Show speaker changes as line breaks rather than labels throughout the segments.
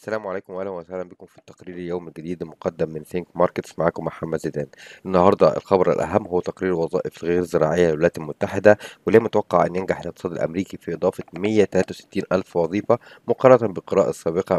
السلام عليكم واهلا وسهلا بكم في التقرير اليومي الجديد المقدم من ثينك ماركتس معاكم محمد زيدان النهارده الخبر الاهم هو تقرير الوظائف الغير زراعيه للولايات المتحده واللي متوقع ان ينجح الاقتصاد الامريكي في اضافه 163 الف وظيفه مقارنه بالقراءه السابقه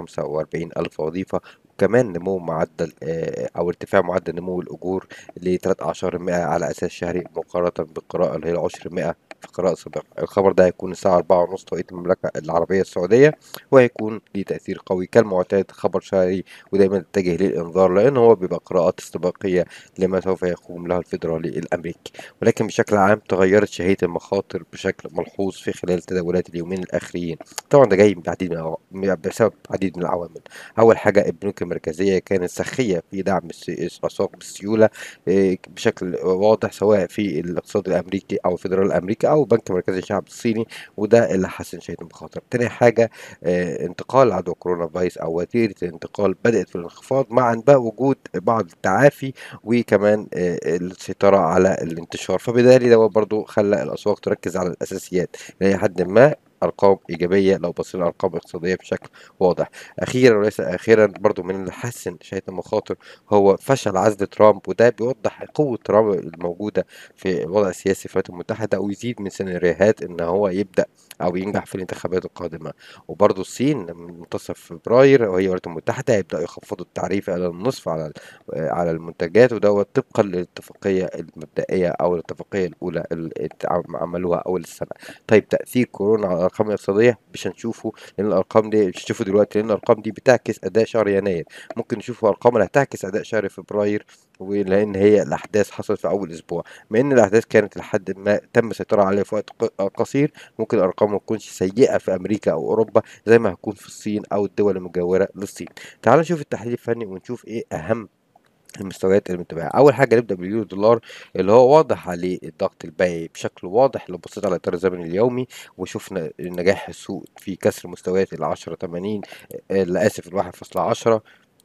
145 الف وظيفه وكمان نمو معدل آه، او ارتفاع معدل نمو الاجور ل 13% على اساس شهري مقارنه بالقراءه اللي هي 10% في القراءة السابقة الخبر ده هيكون الساعة أربعة ونص توقيت المملكة العربية السعودية وهيكون ليه تأثير قوي كالمعتاد خبر شهري ودايما اتجه للإنذار لأن هو بيبقى قراءات استباقية لما سوف يقوم له الفيدرالي الأمريكي ولكن بشكل عام تغيرت شهية المخاطر بشكل ملحوظ في خلال تداولات اليومين الأخيرين طبعا ده جاي بعديد من العوا- بسبب عديد من العوامل أول حاجة البنوك المركزية كانت سخية في دعم الس- الأسواق بالسيولة إيه، بشكل واضح سواء في الاقتصاد الأمريكي أو الفيدرالي الأمريكي أو بنك مركزي الشعب الصيني وده اللي حسن شهية المخاطر تاني حاجة آه، انتقال عدوى كورونا فيروس او وتيره الانتقال بدات في الانخفاض مع بقى وجود بعض التعافي وكمان آه، السيطره على الانتشار فبالتالي ده برضو خلى الاسواق تركز على الاساسيات الى حد ما ارقام ايجابيه لو بصينا ارقام اقتصاديه بشكل واضح اخيرا وليس اخيرا برضو من اللي حسن شهيه المخاطر هو فشل عزل ترامب وده بيوضح قوه ترامب الموجوده في الوضع السياسي في الولايات المتحده ويزيد من سيناريوهات ان هو يبدا او ينجح في الانتخابات القادمه وبرضه الصين من منتصف فبراير وهي الولايات المتحدة هيبدأوا يخفضوا التعريف إلى النصف على ال- على المنتجات ودوت طبقا للاتفاقية المبدئية أو الاتفاقية الأولى اللي اتع- عملوها أول السنة. طيب تأثير كورونا على الأرقام الاقتصادية مش هنشوفه لأن الأرقام دي مش هنشوفه دلوقتي لأن الأرقام دي بتعكس أداء شهر يناير ممكن نشوف أرقام اللي هتعكس أداء شهر فبراير ولأن هي الأحداث حصلت في أول أسبوع بما إن الأحداث كانت لحد ما تم السيطرة عليها في وقت ق- قصير ممكن الأرقام ما تكونش سيئة في أمريكا أو أوروبا زي ما هتكون في الصين او الدول المجاوره للصين تعال نشوف التحليل الفني ونشوف ايه اهم المستويات اللي متابعها اول حاجه نبدا باليورو دولار اللي هو واضح عليه الضغط البيعي بشكل واضح لو بصيت على الاطار الزمني اليومي وشفنا نجاح السوق في كسر مستويات ال 10 80 لا اسف ال 1.10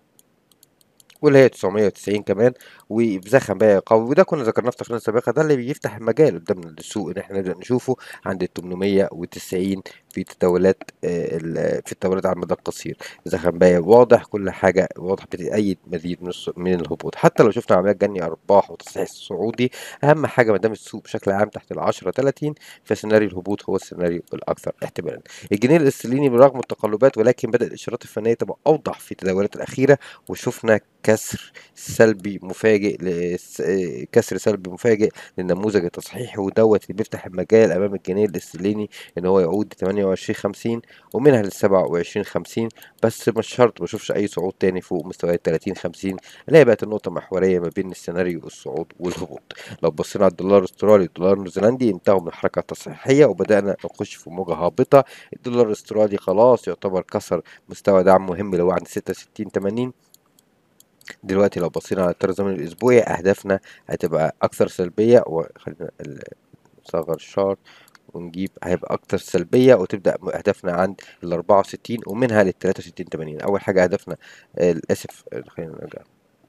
واللي هي 990 كمان وبزخم بقى قوي وده كنا ذكرناه في تقرير السابقه ده اللي بيفتح المجال قدامنا للسوق ان احنا نبدا نشوفه عند ال 890 في تداولات آه، ال- في التداولات على المدى القصير زخم بقى واضح كل حاجه واضح بتأيد مزيد من الس- من الهبوط حتى لو شفنا عمليات جني ارباح وتصحيح الصعودي اهم حاجه ما دام السوق بشكل عام تحت ال 10 30 فسيناريو الهبوط هو السيناريو الاكثر احتمالا الجنيه الاسترليني برغم التقلبات ولكن بدأ الاشارات الفنيه تبقى اوضح في التداولات الاخيره وشفنا كسر سلبي مفاجئ لس- آه، كسر سلبي مفاجئ للنموذج التصحيحي ودوت اللي بيفتح المجال امام الجنيه الاسترليني ان هو يعود ل 28 50 ومنها لل 27 50 بس مش شرط ما اشوفش اي صعود تاني فوق مستويات 30 50 اللي هي بقت النقطه المحوريه ما بين السيناريو الصعود والهبوط لو بصينا على الدولار الاسترالي والدولار النيوزيلندي انتهوا من الحركه التصحيحيه وبدانا نخش في موجه هابطه الدولار الاسترالي خلاص يعتبر كسر مستوى دعم مهم اللي هو عند 66 80 دلوقتي لو بصينا على التر الزمني الاسبوعي اهدافنا هتبقى اكثر سلبيه وخلينا ال- نصغر الشارت ونجيب هيبقى اكثر سلبيه وتبدا اهدافنا عند ال 64 ومنها لل 63 80 اول حاجه هدفنا آه، للاسف آه، خلينا نرجع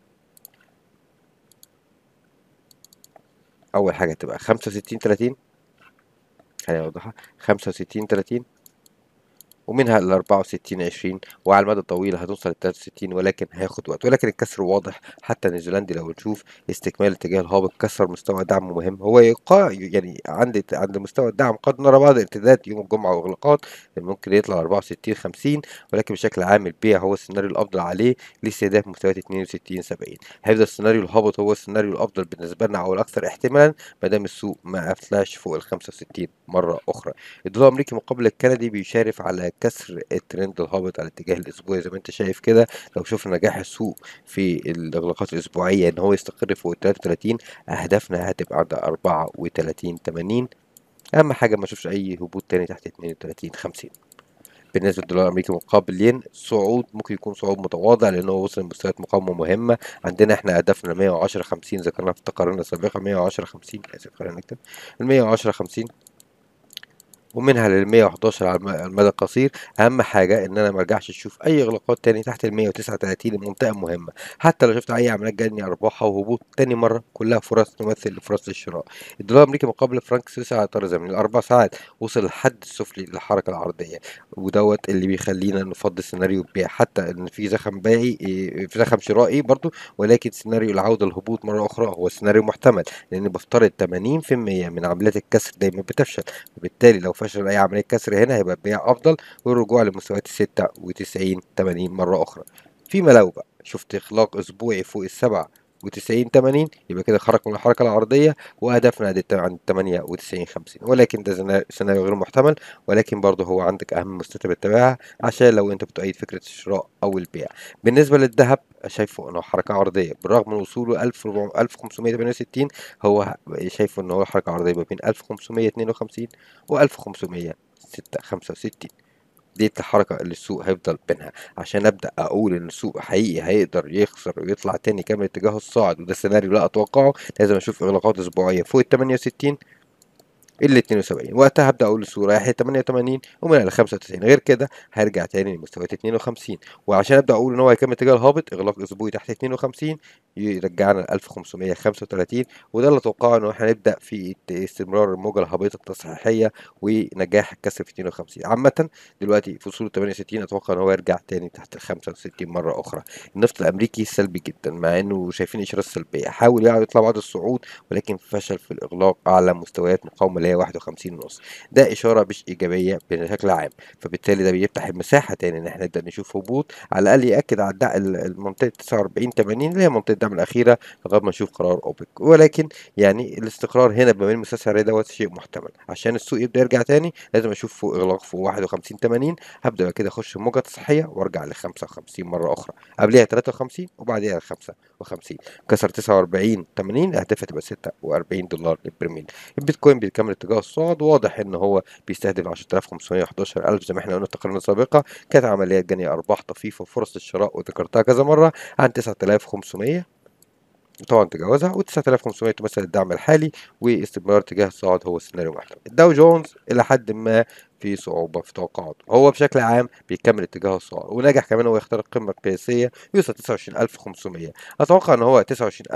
اول حاجه تبقى 65 30 خلينا نوضحها 65 30 ومنها ال 64 20 وعلى المدى الطويل هتوصل ل 63 ولكن هياخد وقت ولكن الكسر واضح حتى النيوزيلندي لو نشوف استكمال اتجاه الهابط كسر مستوى دعم مهم هو يقا يعني عند عند مستوى الدعم قد نرى بعض الارتداد يوم الجمعه واغلاقات ممكن يطلع 64 50 ولكن بشكل عام البيع هو السيناريو الافضل عليه لاستهداف مستويات 62 70 هيفضل السيناريو الهابط هو السيناريو الافضل بالنسبه لنا او الاكثر احتمالا ما دام السوق ما قفلش فوق ال 65 مره اخرى الدولار الامريكي مقابل الكندي بيشارف على كسر الترند الهابط على الاتجاه الاسبوعي زي ما انت شايف كده لو شفنا نجاح السوق في الاغلاقات الاسبوعيه ان هو يستقر فوق ال 33 اهدافنا هتبقى عند 34 80 اهم حاجه ما اشوفش اي هبوط تاني تحت 32 50 بالنسبه للدولار الامريكي مقابل الين صعود ممكن يكون صعود متواضع لان هو وصل لمستويات مقاومه مهمه عندنا احنا هدفنا 110 50 ذكرناها في تقاريرنا السابقه 110 50 اسف خلينا نكتب ال 110 50 ومنها لل 111 على الم- المدى القصير اهم حاجه ان انا ما ارجعش اشوف اي اغلاقات تاني تحت ال 139 المنطقه مهمه حتى لو شفت اي عمليات جني ارباح او هبوط تاني مره كلها فرص تمثل فرص للشراء الدولار الامريكي مقابل الفرنك السويسري على طار زمني الاربع ساعات وصل للحد السفلي للحركه العرضيه ودوت اللي بيخلينا نفضل سيناريو البيع حتى ان في زخم بيعي إيه، في زخم شرائي برضو ولكن سيناريو العودة الهبوط مرة أخرى هو سيناريو محتمل لأن بفترض 80% من عمليات الكسر دايما بتفشل وبالتالي لو فشل أي عملية كسر هنا هيبقى البيع أفضل والرجوع لمستويات 96 80 مرة أخرى فيما لو بقى شفت إغلاق أسبوعي فوق السبعة وتسعين تمانين يبقى كده خرج من الحركة العرضية وهدفنا عند الت- عند تمانية وتسعين خمسين ولكن ده سينا- سيناريو غير محتمل ولكن برضه هو عندك أهم مستوى تتابعها عشان لو أنت بتؤيد فكرة الشراء أو البيع بالنسبة للذهب شايفه إنه حركة عرضية بالرغم من وصوله 1568 هو شايفه إن هو حركة عرضية ما بين 1552 و 1565 دي الحركة اللي السوق هيفضل بينها عشان ابدا اقول ان السوق حقيقي هيقدر يخسر ويطلع تاني كامل اتجاهه الصاعد وده سيناريو لا اتوقعه لازم اشوف اغلاقات اسبوعيه فوق ال 68 ال 72 وقتها هبدا اقول السوق رايح ل 88 ومن ال 95 غير كده هرجع تاني لمستويات 52 وعشان ابدا اقول ان هو هيكمل اتجاه الهابط اغلاق اسبوعي تحت 52 يرجعنا ل 1535 وده اللي اتوقعه ان احنا نبدا في استمرار الموجه الهابطه التصحيحيه ونجاح الكسر في 52 عامه دلوقتي في وصول 68 اتوقع ان هو يرجع تاني تحت ال 65 مره اخرى النفط الامريكي سلبي جدا مع انه شايفين اشارات سلبيه حاول يعني يطلع بعد الصعود ولكن فشل في الاغلاق اعلى مستويات مقاومه اللي هي 51 ونص ده اشاره مش ايجابيه بشكل عام فبالتالي ده بيفتح المساحه تاني ان احنا نبدا نشوف هبوط على الاقل ياكد على الدع- المنطقه 49 80 اللي هي منطقه الدعم الاخيره لغايه ما نشوف قرار اوبك ولكن يعني الاستقرار هنا ما بين المستوى السعري دوت شيء محتمل عشان السوق يبدا يرجع تاني لازم اشوف فوق اغلاق فوق 51 80 هبدا بعد كده اخش في موجه تصحيحيه وارجع ل 55 مره اخرى قبلها 53 وبعديها 55 كسر 49 80 اهدافها تبقى 46 دولار للبرميل البيتكوين بيكمل اتجاه الصاعد واضح ان هو بيستهدف 10511 الف زي ما احنا قلنا في تقاريرنا السابقه كانت عمليات جني ارباح طفيفه وفرص الشراء وذكرتها كذا مره عن 9500 طبعا تجاوزها و9500 تمثل الدعم الحالي واستمرار اتجاه الصاعد هو السيناريو محتمل الداو جونز الى حد ما في صعوبة في توقعاته هو بشكل عام بيكمل اتجاه الصاعد ونجح كمان هو يخترق القمة القياسية ويوصل 29500 أتوقع إن هو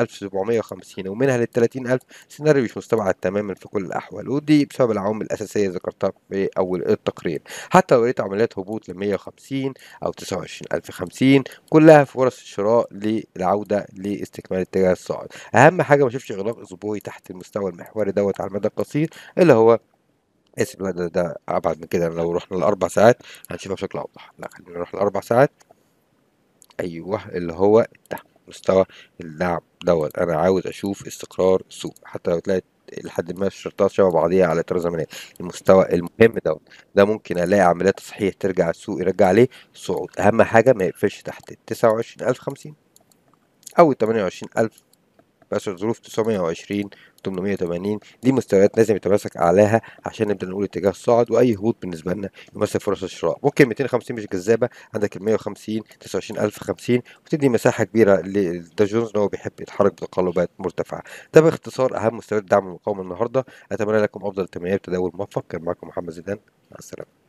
29750 ومنها لل 30000 سيناريو مش مستبعد تماما في كل الأحوال ودي بسبب العوامل الأساسية اللي ذكرتها في أول التقرير حتى لو لقيت عمليات هبوط ل 150 أو 29050 كلها فرص الشراء للعودة لاستكمال اتجاه الصاعد أهم حاجة ما اشوفش إغلاق أسبوعي تحت المستوى المحوري دوت على المدى القصير اللي هو اسف لا ده, ده ابعد من كده لو رحنا لاربع ساعات هنشوفها بشكل اوضح لا خلينا نروح لاربع ساعات ايوه اللي هو تحت مستوى الدعم دوت انا عاوز اشوف استقرار السوق حتى لو تلاقي لحد ما الشرطات شبه بعضيها على اطار زمنيه المستوى المهم دوت ده ممكن الاقي عمليات تصحيح ترجع السوق يرجع عليه صعود اهم حاجه ما يقفلش تحت ال 29050 او ال 28000 بس الظروف 920 880 دي مستويات لازم يتماسك اعلاها عشان نبدا نقول اتجاه الصاعد واي هبوط بالنسبه لنا يمثل فرص الشراء ممكن 250 مش جذابه عندك ال 150 29050 وتدي مساحه كبيره للداو جونز ان هو بيحب يتحرك بتقلبات مرتفعه ده باختصار اهم مستويات دعم المقاومه النهارده اتمنى لكم افضل تمارين تداول موفق كان معكم محمد زيدان مع السلامه